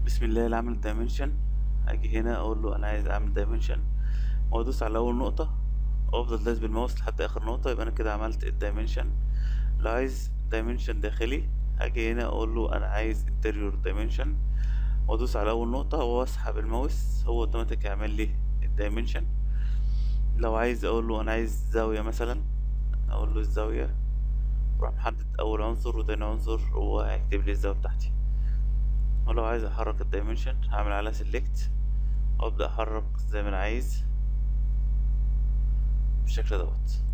بسم الله اللي عامل دايمنشن اجي هنا اقول له انا عايز اعمل دايمنشن وادوس على اول نقطة وافضل دايس بالماوس لحد اخر نقطة يبقى انا كده عملت الدايمنشن لو عايز دايمنشن داخلي اجي هنا اقول له انا عايز انتريور دايمنشن وادوس على اول نقطة واسحب الماوس هو اوتوماتيك يعمل لي الدايمنشن لو عايز اقول له انا عايز زاوية مثلا اقول له الزاوية واروح محدد اول عنصر وتاني عنصر هو هيكتب لي الزاوية بتاعتي ولو عايز احرك الدايمنشن هعمل على سيلكت وابدا احرك زي ما انا عايز بالشكل دوت